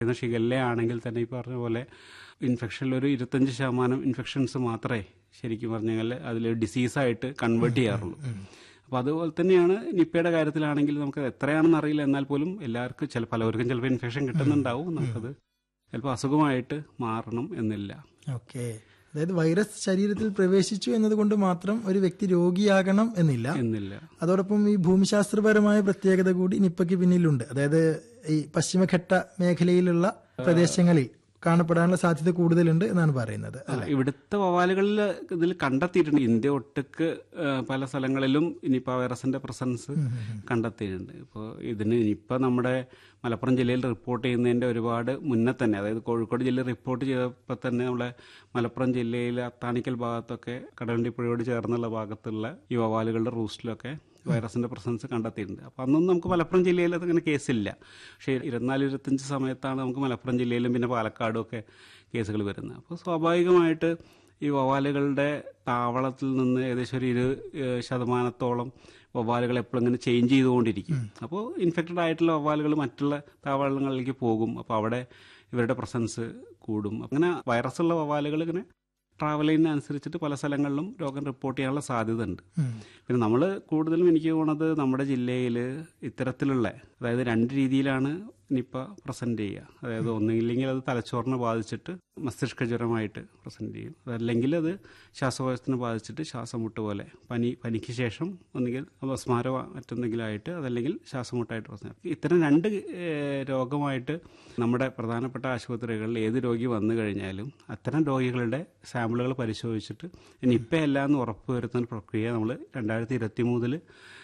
പറയുന്ന ഷിഗല്ല ആണെങ്കിൽ തന്നെ ഈ പറഞ്ഞ പോലെ ഇൻഫെക്ഷനിൽ ഒരു ഇരുപത്തഞ്ച് ശതമാനം ഇൻഫെക്ഷൻസ് മാത്രമേ ശരിക്കും പറഞ്ഞു കഴിഞ്ഞാൽ അതിൽ ഡിസീസായിട്ട് കൺവേർട്ട് ചെയ്യാറുള്ളൂ അപ്പോൾ അതുപോലെ തന്നെയാണ് നിപ്പയുടെ കാര്യത്തിലാണെങ്കിൽ നമുക്ക് എത്രയാണെന്ന് അറിയില്ല എന്നാൽ പോലും എല്ലാവർക്കും ചില പലവർക്കും ചിലപ്പോൾ ഇൻഫെക്ഷൻ കിട്ടുന്നുണ്ടാവും നമുക്കത് ചിലപ്പോൾ അസുഖമായിട്ട് മാറണം എന്നില്ല ഓക്കെ അതായത് വൈറസ് ശരീരത്തിൽ പ്രവേശിച്ചു എന്നതുകൊണ്ട് മാത്രം ഒരു വ്യക്തി രോഗിയാകണം എന്നില്ല എന്നില്ല അതോടൊപ്പം ഈ ഭൂമിശാസ്ത്രപരമായ പ്രത്യേകത കൂടി നിപ്പയ്ക്ക് പിന്നിലുണ്ട് അതായത് ഈ പശ്ചിമഘട്ട മേഖലയിലുള്ള പ്രദേശങ്ങളിൽ കാണപ്പെടാനുള്ള സാധ്യത കൂടുതലുണ്ട് എന്നാണ് പറയുന്നത് അല്ല ഇവിടുത്തെ വവാലുകളിൽ ഇതിൽ കണ്ടെത്തിയിട്ടുണ്ട് ഇന്ത്യ ഒട്ടുക്ക് ആ, പല സ്ഥലങ്ങളിലും നിപ്പ വൈറസിന്റെ പ്രസൻസ് കണ്ടെത്തിയിട്ടുണ്ട് ഇപ്പോൾ ഇതിന് നിപ്പ നമ്മുടെ മലപ്പുറം ജില്ലയിൽ റിപ്പോർട്ട് ചെയ്യുന്നതിന്റെ ഒരുപാട് മുന്നേ തന്നെ അതായത് കോഴിക്കോട് ജില്ലയിൽ റിപ്പോർട്ട് ചെയ്തപ്പോൾ തന്നെ നമ്മളെ മലപ്പുറം ജില്ലയിലെ അത്താണിക്കൽ ഭാഗത്തൊക്കെ കടവണ്ടി പുഴയോട് ചേർന്നുള്ള ഭാഗത്തുള്ള ഈ വവാലുകളുടെ റൂസ്റ്റിലൊക്കെ വൈറസിന്റെ പ്രസൻസ് കണ്ടെത്തിയിട്ടുണ്ട് അപ്പോൾ അന്നൊന്നും നമുക്ക് മലപ്പുറം ജില്ലയിൽ അതങ്ങനെ കേസില്ല പക്ഷേ ഇരുപത്തിനാല് ഇരുപത്തഞ്ച് സമയത്താണ് നമുക്ക് മലപ്പുറം ജില്ലയിലും പിന്നെ പാലക്കാടും ഒക്കെ കേസുകൾ വരുന്നത് അപ്പോൾ സ്വാഭാവികമായിട്ട് ഈ വവ്വാലുകളുടെ താവളത്തിൽ നിന്ന് ഏകദേശം ഒരു ഇരു ഏഹ് ശതമാനത്തോളം വവ്വാലുകൾ എപ്പോഴും ഇങ്ങനെ ചേഞ്ച് ചെയ്തുകൊണ്ടിരിക്കും അപ്പോൾ ഇൻഫെക്റ്റഡ് ആയിട്ടുള്ള വവ്വാലുകൾ മറ്റുള്ള താവളങ്ങളിലേക്ക് പോകും അപ്പോൾ അവിടെ ഇവരുടെ പ്രസൻസ് കൂടും അങ്ങനെ വൈറസുള്ള വവ്വാലുകൾ ഇങ്ങനെ ട്രാവൽ ചെയ്യുന്നതനുസരിച്ചിട്ട് പല സ്ഥലങ്ങളിലും രോഗം റിപ്പോർട്ട് ചെയ്യാനുള്ള സാധ്യത ഉണ്ട് പിന്നെ നമ്മൾ കൂടുതലും എനിക്ക് തോന്നുന്നത് നമ്മുടെ ജില്ലയിൽ ഇത്തരത്തിലുള്ള അതായത് രണ്ട് രീതിയിലാണ് നിപ്പ പ്രസന്റ് ചെയ്യുക അതായത് ഒന്നുമില്ലെങ്കിൽ അത് തലച്ചോറിനെ ബാധിച്ചിട്ട് മസ്തിഷ്ക ജ്വരമായിട്ട് പ്രസന്റ് ചെയ്യും അതല്ലെങ്കിൽ അത് ശ്വാസകോശത്തിനെ ബാധിച്ചിട്ട് ശ്വാസം മുട്ട് പോലെ പനി പനിക്ക് ശേഷം ഒന്നുകിൽ അപസ്മാരോ മറ്റെന്തെങ്കിലും ആയിട്ട് അതല്ലെങ്കിൽ ശ്വാസം മുട്ടായിട്ട് പ്രസന്റ് ചെയ്യും. ഇത്തരം രണ്ട് ഏഹ്, രോഗമായിട്ട് നമ്മുടെ പ്രധാനപ്പെട്ട ആശുപത്രികളിൽ ഏത് രോഗി വന്നു കഴിഞ്ഞാലും അത്തരം രോഗികളുടെ സാമ്പിളുകൾ പരിശോധിച്ചിട്ട് നിപ്പയല്ല എന്ന് ഉറപ്പുവരുത്തുന്ന പ്രക്രിയ നമ്മൾ രണ്ടായിരത്തി ഇരുപത്തി മൂന്നില്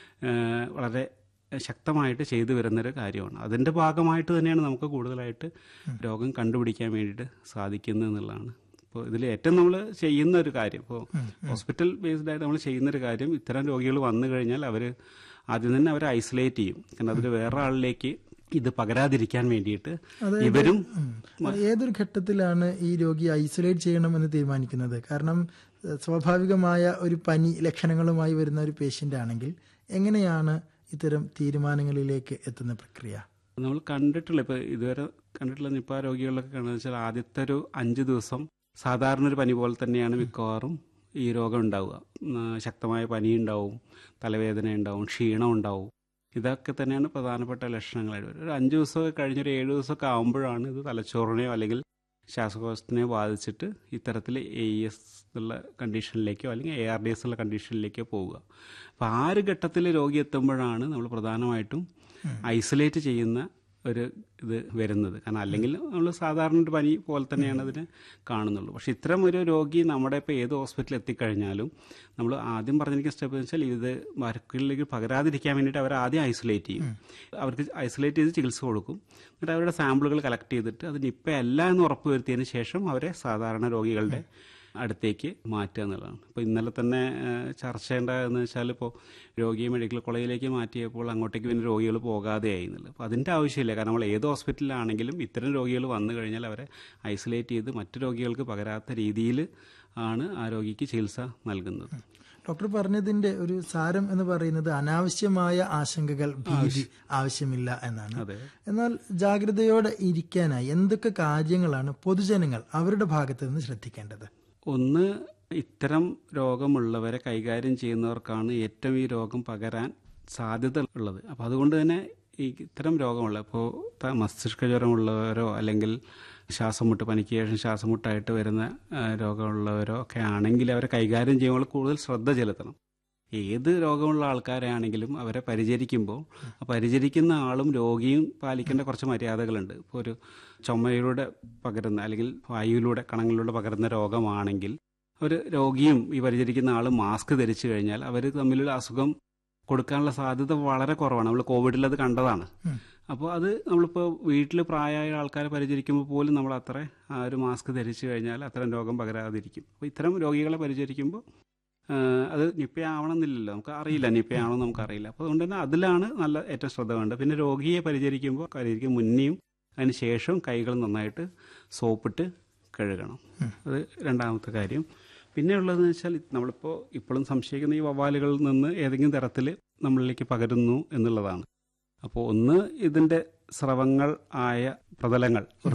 വളരെ ശക്തമായിട്ട് ചെയ്തു വരുന്നൊരു കാര്യമാണ് അതിന്റെ ഭാഗമായിട്ട് തന്നെയാണ് നമുക്ക് കൂടുതലായിട്ട് രോഗം കണ്ടുപിടിക്കാൻ വേണ്ടിയിട്ട് സാധിക്കുന്നത് എന്നുള്ളതാണ് ഇപ്പോൾ ഇതിൽ ഏറ്റവും നമ്മൾ ചെയ്യുന്ന ഒരു കാര്യം ഇപ്പോൾ ഹോസ്പിറ്റൽ ബേസ്ഡ് ആയിട്ട് നമ്മൾ ചെയ്യുന്ന ഒരു കാര്യം ഇത്തരം രോഗികൾ വന്നു കഴിഞ്ഞാൽ അവർ ആദ്യം തന്നെ അവരെ ഐസൊലേറ്റ് ചെയ്യും കാരണം അതിൽ വേറെ ആളിലേക്ക് ഇത് പകരാതിരിക്കാൻ വേണ്ടിയിട്ട് ഇവരും ഉം. ഏതൊരു ഘട്ടത്തിലാണ് ഈ രോഗി ഐസൊലേറ്റ് ചെയ്യണമെന്ന് തീരുമാനിക്കുന്നത് കാരണം ഏഹ്, സ്വാഭാവികമായ ഒരു പനി ലക്ഷണങ്ങളുമായി വരുന്ന ഒരു പേഷ്യന്റ് ആണെങ്കിൽ എങ്ങനെയാണ് ഇത്തരം തീരുമാനങ്ങളിലേക്ക് എത്തുന്ന പ്രക്രിയ നമ്മൾ കണ്ടിട്ടുള്ള ഇപ്പൊ ഇതുവരെ കണ്ടിട്ടുള്ള നിപ്പ രോഗികളിലൊക്കെ കാണുന്നത് വെച്ചാൽ ആദ്യത്തെ ഒരു അഞ്ച് ദിവസം സാധാരണ ഒരു പനി പോലെ തന്നെയാണ് മിക്കവാറും ഈ രോഗം ഉണ്ടാവുക ഉം, ശക്തമായ പനി ഉണ്ടാവും തലവേദന ഉണ്ടാവും ക്ഷീണം ഉണ്ടാവും ഇതൊക്കെ തന്നെയാണ് പ്രധാനപ്പെട്ട ലക്ഷണങ്ങളായിട്ട് വരുന്നത് ഒരു അഞ്ച് ദിവസമൊക്കെ കഴിഞ്ഞൊരു ഏഴ് ദിവസമൊക്കെ ആകുമ്പോഴാണ് ഇത് തലച്ചോറിനെയോ അല്ലെങ്കിൽ ശ്വാസകോശത്തിനെയോ ബാധിച്ചിട്ട് ഇത്തരത്തിൽ എ എസ് ഉള്ള കണ്ടീഷനിലേക്കോ അല്ലെങ്കിൽ എ ആർ ഡി എസ് ഉള്ള കണ്ടീഷനിലേക്കോ പോവുക അപ്പോൾ ആ ഒരു ഘട്ടത്തിൽ രോഗി എത്തുമ്പോഴാണ് നമ്മൾ പ്രധാനമായിട്ടും ഐസൊലേറ്റ് ചെയ്യുന്ന ഒരു ഇത് വരുന്നത് കാരണം അല്ലെങ്കിൽ നമ്മൾ സാധാരണ ഒരു പനി പോലെ തന്നെയാണ് അതിനെ കാണുന്നുള്ളൂ പക്ഷെ ഇത്തരം ഒരു രോഗി നമ്മുടെ ഇപ്പോൾ ഏത് ഹോസ്പിറ്റലിൽ എത്തിക്കഴിഞ്ഞാലും നമ്മൾ ആദ്യം പറഞ്ഞിരിക്കുന്ന സ്റ്റെപ്പ് എന്ന് വെച്ചാൽ ഇത് മരക്കുകളിലേക്ക് പകരാതിരിക്കാൻ വേണ്ടിയിട്ട് അവർ ആദ്യം ഐസൊലേറ്റ് ചെയ്യും അവർക്ക് ഐസൊലേറ്റ് ചെയ്ത് ചികിത്സ കൊടുക്കും എന്നിട്ട് അവരുടെ സാമ്പിളുകൾ കളക്ട് ചെയ്തിട്ട് അത് നിപ്പയല്ല എന്ന് ഉറപ്പ് വരുത്തിയതിന് ശേഷം അവരെ സാധാരണ രോഗികളുടെ അടുത്തേക്ക് മാറ്റുക എന്നുള്ളതാണ് ഇപ്പോൾ ഇന്നലെ തന്നെ ഏഹ്, ചർച്ച ചെയ്യേണ്ടതെന്ന് വെച്ചാൽ ഇപ്പോൾ രോഗിയെ മെഡിക്കൽ കോളേജിലേക്ക് മാറ്റിയപ്പോൾ അങ്ങോട്ടേക്ക് പിന്നെ രോഗികൾ പോകാതെയായി എന്നുള്ളത് അപ്പോൾ അതിൻ്റെ ആവശ്യമില്ല കാരണം നമ്മൾ ഏത് ഹോസ്പിറ്റലിലാണെങ്കിലും ഇത്തരം രോഗികൾ വന്നു കഴിഞ്ഞാൽ അവരെ ഐസൊലേറ്റ് ചെയ്ത് മറ്റു രോഗികൾക്ക് പകരാത്ത രീതിയിൽ ആണ് ആ രോഗിക്ക് ചികിത്സ നൽകുന്നത് ഡോക്ടർ പറഞ്ഞതിന്റെ ഒരു സാരം എന്ന് പറയുന്നത് അനാവശ്യമായ ആശങ്കകൾ ഭീതി ആവശ്യമില്ല എന്നാണ് അതെ എന്നാൽ ജാഗ്രതയോടെ ഇരിക്കാനായി എന്തൊക്കെ കാര്യങ്ങളാണ് പൊതുജനങ്ങൾ അവരുടെ ഭാഗത്ത് നിന്ന് ശ്രദ്ധിക്കേണ്ടത് ഒന്ന് ഇത്തരം രോഗമുള്ളവരെ കൈകാര്യം ചെയ്യുന്നവർക്കാണ് ഏറ്റവും ഈ രോഗം പകരാൻ സാധ്യത ഉള്ളത് അപ്പോൾ അതുകൊണ്ട് തന്നെ ഈ ഇത്തരം രോഗമുള്ള ഇപ്പോൾ ത- മസ്തിഷ്ക ജ്വരമുള്ളവരോ അല്ലെങ്കിൽ ശ്വാസം മുട്ട് പനിക്ക് ശേഷം ശ്വാസം മുട്ടായിട്ട് വരുന്ന ആ, രോഗമുള്ളവരോ ഒക്കെ ആണെങ്കിൽ അവരെ കൈകാര്യം ചെയ്യുമ്പോൾ കൂടുതൽ ശ്രദ്ധ ചെലുത്തണം ഏത് രോഗമുള്ള ആൾക്കാരെ ആണെങ്കിലും അവരെ പരിചരിക്കുമ്പോൾ ആ പരിചരിക്കുന്ന ആളും രോഗിയും പാലിക്കേണ്ട കുറച്ച് മര്യാദകളുണ്ട് ഇപ്പോൾ ഒരു ചുമയിലൂടെ പകരുന്ന അല്ലെങ്കിൽ വായുവിലൂടെ കണങ്ങളിലൂടെ പകരുന്ന രോഗമാണെങ്കിൽ ഒരു രോഗിയും ഈ പരിചരിക്കുന്ന ആളും മാസ്ക് ധരിച്ചു കഴിഞ്ഞാൽ അവർ തമ്മിലുള്ള അസുഖം കൊടുക്കാനുള്ള സാധ്യത വളരെ കുറവാണ് നമ്മൾ കോവിഡിൽ അത് കണ്ടതാണ് അപ്പോൾ അത് നമ്മളിപ്പോൾ വീട്ടിൽ പ്രായമായ ആൾക്കാരെ പരിചരിക്കുമ്പോൾ പോലും നമ്മൾ അത്ര ആ ഒരു മാസ്ക് ധരിച്ചു കഴിഞ്ഞാൽ അത്തരം രോഗം പകരാതിരിക്കും അപ്പോൾ ഇത്തരം രോഗികളെ പരിചരിക്കുമ്പോൾ ആഹ് അത് നിപ്പയാവണമെന്നില്ലല്ലോ നമുക്ക് അറിയില്ല നിപ്പയാണോ നമുക്ക് അറിയില്ല അപ്പോൾ അതുകൊണ്ട് തന്നെ അതിലാണ് നല്ല ഏറ്റവും ശ്രദ്ധ വേണ്ടത് പിന്നെ രോഗിയെ പരിചരിക്കുമ്പോൾ പരിചരിക്കും മുന്നെയും അതിന് ശേഷം കൈകൾ നന്നായിട്ട് സോപ്പിട്ട് കഴുകണം അത് രണ്ടാമത്തെ കാര്യം പിന്നെ ഉള്ളതെന്ന് വെച്ചാൽ നമ്മളിപ്പോൾ ഇപ്പോഴും സംശയിക്കുന്ന ഈ വവ്വാലുകളിൽ നിന്ന് ഏതെങ്കിലും തരത്തിൽ നമ്മളിലേക്ക് പകരുന്നു എന്നുള്ളതാണ് അപ്പോൾ ഒന്ന് ഇതിൻ്റെ സ്രവങ്ങൾ ആയ പ്രതലങ്ങൾ